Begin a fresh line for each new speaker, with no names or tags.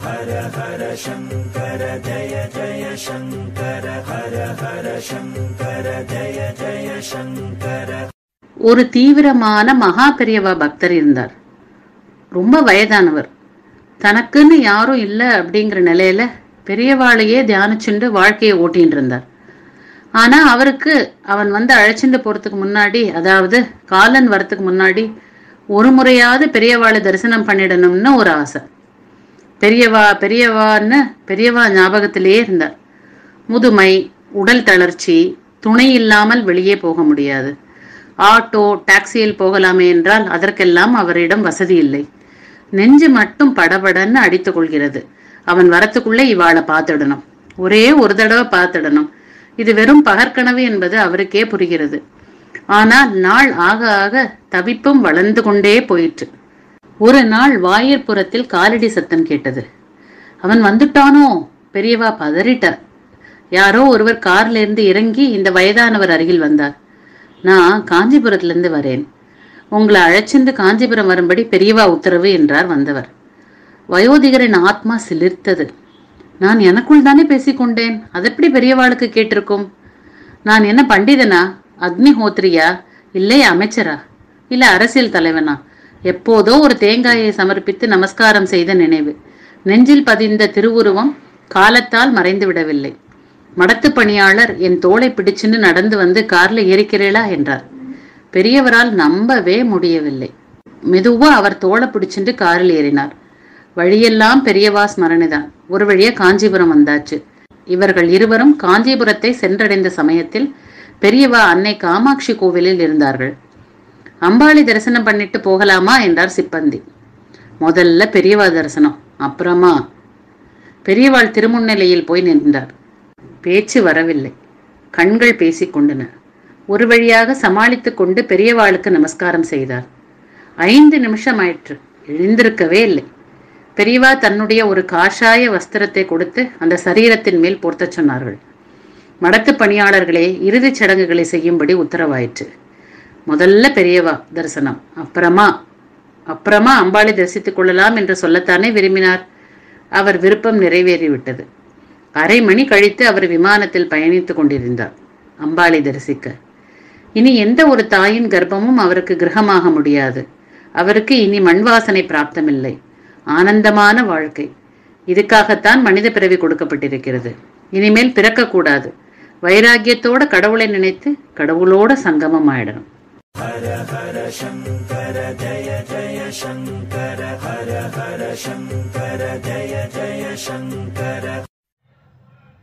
ஒரு தீவிரமான மகா பெரியவா பக்தர் இருந்தார் ரொம்ப வயதானவர் தனக்குன்னு யாரும் இல்லை அப்படிங்கிற நிலையில பெரியவாளையே தியானிச்சுண்டு வாழ்க்கையை ஓட்டின்னு இருந்தார் ஆனா அவருக்கு அவன் வந்து அழைச்சிட்டு போறதுக்கு முன்னாடி அதாவது காலன் வரத்துக்கு முன்னாடி ஒரு முறையாவது பெரியவாளை தரிசனம் பண்ணிடணும்னு ஒரு ஆசை பெரியவா பெரியவான்னு பெரியவா ஞாபகத்திலேயே இருந்தார் முதுமை உடல் தளர்ச்சி துணை இல்லாமல் வெளியே போக முடியாது ஆட்டோ டாக்ஸியில் போகலாமே என்றால் அதற்கெல்லாம் அவரிடம் வசதி இல்லை நெஞ்சு மட்டும் படபடன்னு அடித்துக் கொள்கிறது அவன் வரத்துக்குள்ளே இவாளை பார்த்துடணும் ஒரே ஒரு தடவை பார்த்துடணும் இது வெறும் பகற்கனவு என்பது அவருக்கே புரிகிறது ஆனால் நாள் ஆக ஆக தவிப்பும் வளர்ந்து கொண்டே போயிற்று ஒரு நாள் வாயிற்புறத்தில் காலடி சத்தம் கேட்டது அவன் வந்துட்டானோ பெரியவா பதறிட்டார் யாரோ ஒருவர் கார்ல இருந்து இறங்கி இந்த வயதானவர் அருகில் வந்தார் நான் காஞ்சிபுரத்துல இருந்து வரேன் உங்களை அழைச்சிருந்து காஞ்சிபுரம் வரும்படி பெரியவா உத்தரவு என்றார் வந்தவர் வயோதிகரின் ஆத்மா சிலிர்த்தது நான் எனக்குள் தானே பேசிக்கொண்டேன் அதெப்படி பெரியவாளுக்கு கேட்டிருக்கும் நான் என்ன பண்டிதனா அக்னிஹோத்ரியா இல்லை அமைச்சரா இல்ல அரசியல் தலைவனா எப்போதோ ஒரு தேங்காயை சமர்ப்பித்து நமஸ்காரம் செய்த நினைவு நெஞ்சில் பதிந்த திருவுருவம் காலத்தால் மறைந்து விடவில்லை மடத்து பணியாளர் என் தோளை பிடிச்சுன்னு நடந்து வந்து கார்ல ஏறிக்கிறீளா என்றார் பெரியவரால் நம்பவே முடியவில்லை மெதுவா அவர் தோளை பிடிச்சிட்டு காரில் ஏறினார் வழியெல்லாம் பெரியவா ஸ்மரணைதான் ஒரு வழியா காஞ்சிபுரம் வந்தாச்சு இவர்கள் இருவரும் காஞ்சிபுரத்தை சென்றடைந்த சமயத்தில் பெரியவா அன்னை காமாட்சி கோவிலில் இருந்தார்கள் அம்பாளி தரிசனம் பண்ணிட்டு போகலாமா என்றார் சிப்பந்தி முதல்ல பெரியவா தரிசனம் அப்புறமா பெரியவாள் திருமுன்னிலையில் போய் நின்றார் பேச்சு வரவில்லை கண்கள் பேசிக் கொண்டன ஒரு வழியாக சமாளித்துக் கொண்டு பெரியவாளுக்கு நமஸ்காரம் செய்தார் ஐந்து நிமிஷம் ஆயிற்று எழுந்திருக்கவே இல்லை பெரியவா தன்னுடைய ஒரு காஷாய வஸ்திரத்தை கொடுத்து அந்த சரீரத்தின் மேல் பொருத்தச் சொன்னார்கள் மடத்து பணியாளர்களே இறுதிச் சடங்குகளை செய்யும்படி உத்தரவாயிற்று முதல்ல பெரியவா தரிசனம் அப்புறமா அப்புறமா அம்பாளை தரிசித்துக் கொள்ளலாம் என்று சொல்லத்தானே விரும்பினார் அவர் விருப்பம் நிறைவேறிவிட்டது அரை மணி கழித்து அவர் விமானத்தில் பயணித்துக் கொண்டிருந்தார் அம்பாளை தரிசிக்க இனி எந்த ஒரு தாயின் கர்ப்பமும் அவருக்கு கிரகமாக முடியாது அவருக்கு இனி மண் வாசனை பிராப்தமில்லை ஆனந்தமான வாழ்க்கை இதுக்காகத்தான் மனித பிறவி கொடுக்கப்பட்டிருக்கிறது இனிமேல் பிறக்கக்கூடாது வைராக்கியத்தோட கடவுளை நினைத்து கடவுளோட சங்கமம் ஆயிடணும்